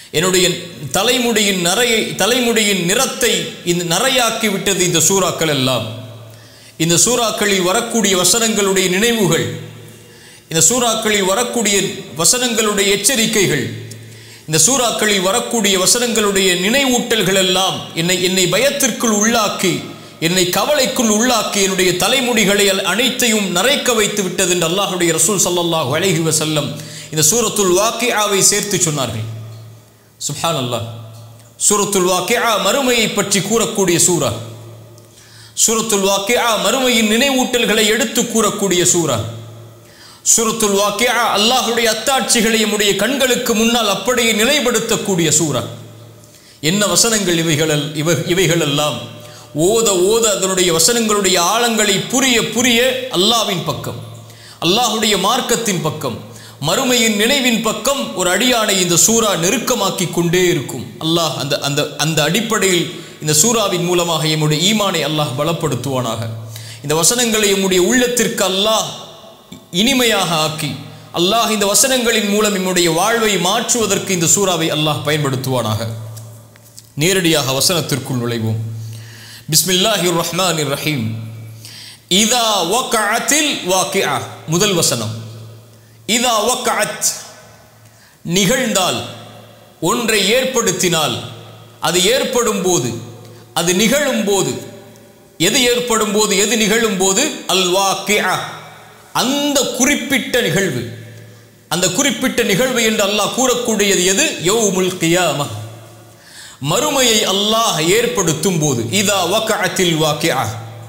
என்னுடைய தலைமுடியின் நரையை தலைமுடியின் நிறத்தை இந்த நரையாக்கி விட்டது இந்த சூறாக்கள் எல்லாம் இந்த சூறாக்களில் வரக்கூடிய வசனங்களுடைய நினைவுகள் இந்த சூறாக்களில் வரக்கூடிய வசனங்களுடைய எச்சரிக்கைகள் இந்த சூறாக்களில் வரக்கூடிய வசனங்களுடைய நினைவூட்டல்கள் எல்லாம் என்னை என்னை பயத்திற்குள் உள்ளாக்கி என்னை கவலைக்குள் உள்ளாக்கி என்னுடைய தலைமுடிகளை அல்- அனைத்தையும் நரைக்க வைத்து விட்டது என்று அல்லாஹுடைய ரசூல் ஸல்லல்லாஹு அலைஹி வஸல்லம் இந்த சூரத்துல் வாக்கியாவை சேர்த்து சொன்னார்கள் சுப்ஹான் அல்லாஹ் சூரத்துல் வாக்கியா மறுமையை பற்றி கூறக்கூடிய சூரா சூரத்துல் வாக்கியா மறுமையின் நினைவூட்டல்களை எடுத்து கூறக்கூடிய சூரா சூரத்துல் வாக்கியா அல்லாஹுடைய அத்தாட்சிகளை நம்முடைய கண்களுக்கு முன்னால் அப்படியே நிலைப்படுத்தக்கூடிய சூரா என்ன வசனங்கள் இவைகள் இவை இவைகளெல்லாம் ஓத ஓத அதனுடைய வசனங்களுடைய ஆழங்களை புரிய புரிய அல்லாவின் பக்கம் அல்லாஹுடைய மார்க்கத்தின் பக்கம் மறுமையின் நினைவின் பக்கம் ஒரு அடியானை இந்த சூரா நெருக்கமாக்கி கொண்டே இருக்கும் அல்லாஹ் அந்த அந்த அந்த அடிப்படையில் இந்த சூறாவின் மூலமாக எம்முடைய ஈமானை அல்லாஹ் பலப்படுத்துவானாக இந்த வசனங்களை எம்முடைய உள்ளத்திற்கு அல்லாஹ் இனிமையாக ஆக்கி அல்லாஹ் இந்த வசனங்களின் மூலம் நம்முடைய வாழ்வை மாற்றுவதற்கு இந்த சூறாவை அல்லாஹ் பயன்படுத்துவானாக நேரடியாக வசனத்திற்குள் நுழைவோம் பிஸ்மில்லாஹிர் ரஹ்மானிர் ரஹீம் இதா வக்கஅத்தில் வாக்கியா முதல் வசனம் இதா வக்கஅத் நிகழ்ந்தால் ஒன்றை ஏற்படுத்தினால் அது ஏற்படும் போது அது நிகழும் போது எது ஏற்படும் போது எது நிகழும் போது அல் வாக்கியா அந்த குறிப்பிட்ட நிகழ்வு அந்த குறிப்பிட்ட நிகழ்வு என்று அல்லாஹ் கூறக்கூடியது எது யௌமுல் கியாமah மறுமையை அல்லாஹ் ஏற்படுத்தும் போது இதா வக்கஅத்தில் வாக்கியா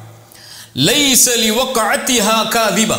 லைஸ லிவக்கஅத்திஹா காதிபா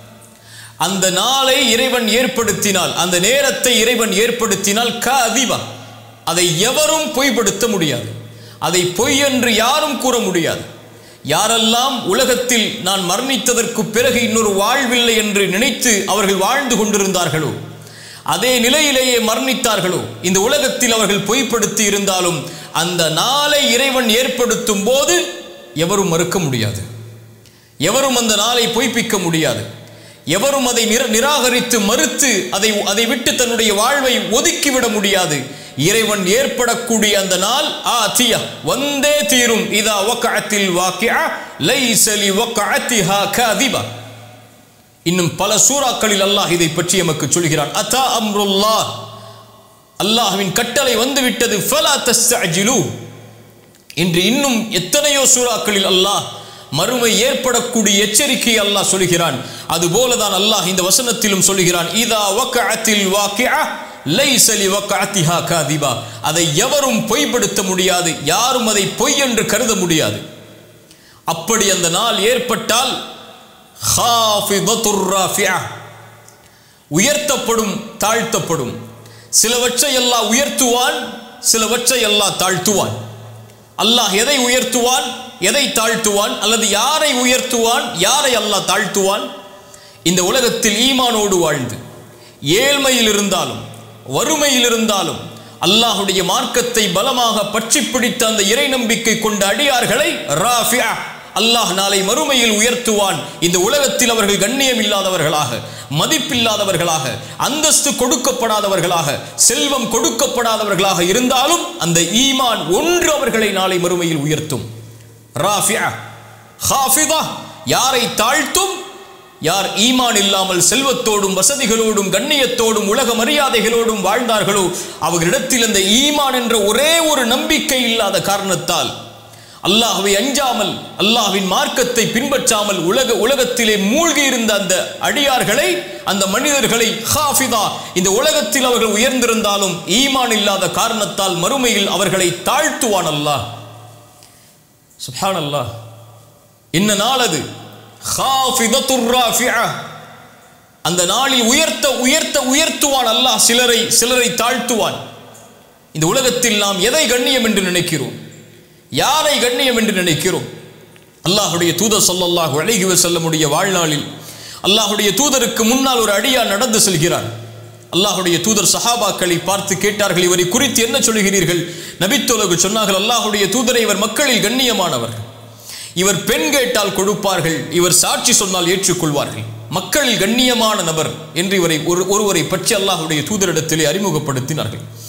அந்த நாளை இறைவன் ஏற்படுத்தினால் அந்த நேரத்தை இறைவன் ஏற்படுத்தினால் காதிபா அதை எவரும் பொய்ப்படுத்த முடியாது அதை பொய் என்று யாரும் கூற முடியாது யாரெல்லாம் உலகத்தில் நான் மரணித்ததற்கு பிறகு இன்னொரு வாழ்வில்லை என்று நினைத்து அவர்கள் வாழ்ந்து கொண்டிருந்தார்களோ அதே நிலையிலேயே மரணித்தார்களோ இந்த உலகத்தில் அவர்கள் பொய்ப்படுத்தி இருந்தாலும் அந்த நாளை இறைவன் ஏற்படுத்தும் போது எவரும் மறுக்க முடியாது எவரும் அந்த நாளை பொய்ப்பிக்க முடியாது எவரும் அதை நிர நிராகரித்து மறுத்து அதை அதை விட்டு தன்னுடைய வாழ்வை ஒதுக்கிவிட முடியாது இறைவன் ஏற்படக்கூடிய அந்த நாள் ஆ தியா வந்தே தீரும் இதா வக்கஅத்தில் வாக்கியா லைசலி வக்கஅத்திஹா காதிபா இன்னும் பல சூறாக்களில் அல்லாஹ் இதை பற்றி எமக்கு சொல்கிறான் அத்தா அம்ருல்லாஹ் அல்லாஹ்வின் கட்டளை வந்துவிட்டது ஃபலா தஸ்தஅஜிலு இன்று இன்னும் எத்தனையோ சூறாக்களில் அல்லாஹ் மறுமை ஏற்படக்கூடிய எச்சரிக்கை அல்லாஹ் சொல்கிறான் அதுபோலதான் அல்லாஹ் இந்த வசனத்திலும் சொல்கிறான் இதா வக்கஅத்தில் வாக்கியா லைஸ லிவக்கஅத்திஹா காதிபா அதை எவரும் பொய்ப்படுத்த முடியாது யாரும் அதை பொய் என்று கருத முடியாது அப்படி அந்த நாள் ஏற்பட்டால் ஹாஃபிதத்துர் ராஃபியா உயர்த்தப்படும் தாழ்த்தப்படும் சிலவற்றை எல்லாம் உயர்த்துவான் சிலவற்றை எல்லாம் தாழ்த்துவான் அல்லாஹ் எதை உயர்த்துவான் எதை தாழ்த்துவான் அல்லது யாரை உயர்த்துவான் யாரை அல்லாஹ் தாழ்த்துவான் இந்த உலகத்தில் ஈமானோடு வாழ்ந்து ஏழ்மையில் இருந்தாலும் வறுமையில் இருந்தாலும் அல்லாஹுடைய மார்க்கத்தை பலமாக பற்றி பிடித்த அந்த இறை நம்பிக்கை கொண்ட அடியார்களை ராஃபியா அல்லாஹ் நாளை மறுமையில் உயர்த்துவான் இந்த உலகத்தில் அவர்கள் கண்ணியம் இல்லாதவர்களாக மதிப்பில்லாதவர்களாக அந்தஸ்து கொடுக்கப்படாதவர்களாக செல்வம் கொடுக்கப்படாதவர்களாக இருந்தாலும் அந்த ஈமான் ஒன்று அவர்களை நாளை மறுமையில் உயர்த்தும் ராஃபியா ஹாஃபிதா யாரை தாழ்த்தும் யார் ஈமான் இல்லாமல் செல்வத்தோடும் வசதிகளோடும் கண்ணியத்தோடும் உலக மரியாதைகளோடும் வாழ்ந்தார்களோ அவர்களிடத்தில் அந்த ஈமான் என்ற ஒரே ஒரு நம்பிக்கை இல்லாத காரணத்தால் அல்லாஹ்வை அஞ்சாமல் அல்லாஹ்வின் மார்க்கத்தை பின்பற்றாமல் உலக உலகத்திலே மூழ்கி இருந்த அந்த அடியார்களை அந்த மனிதர்களை ஹாஃபிதா இந்த உலகத்தில் அவர்கள் உயர்ந்திருந்தாலும் ஈமான் இல்லாத காரணத்தால் மறுமையில் அவர்களை தாழ்த்துவான் அல்லாஹ் சுப்ஹான் அல்லாஹ் என்ன நாள் அது ஹாஃபிதத்துர் ராஃபிஆ அந்த நாளில் உயர்த்த உயர்த்த உயர்த்துவான் அல்லாஹ் சிலரை சிலரை தாழ்த்துவான் இந்த உலகத்தில் நாம் எதை கண்ணியம் என்று நினைக்கிறோம் யாரை கண்ணியம் என்று நினைக்கிறோம் அல்லாஹுடைய தூதர் ஸல்லல்லாஹு அலைஹி வஸல்லமுடைய வாழ்நாளில் அல்லாஹுடைய தூதருக்கு முன்னால் ஒரு அடியார் நடந்து செல்கிறார் அல்லாஹுடைய தூதர் சஹாபாக்களை பார்த்து கேட்டார்கள் இவரை குறித்து என்ன சொல்கிறீர்கள் நபித்தோலகு சொன்னார்கள் அல்லாஹுடைய தூதரை இவர் மக்களில் கண்ணியமானவர் இவர் பெண் கேட்டால் கொடுப்பார்கள் இவர் சாட்சி சொன்னால் ஏற்றுக்கொள்வார்கள் மக்களில் கண்ணியமான நபர் என்று இவரை ஒரு ஒருவரை பற்றி அல்லாஹுடைய தூதரிடத்திலே அறிமுகப்படுத்தினார்கள்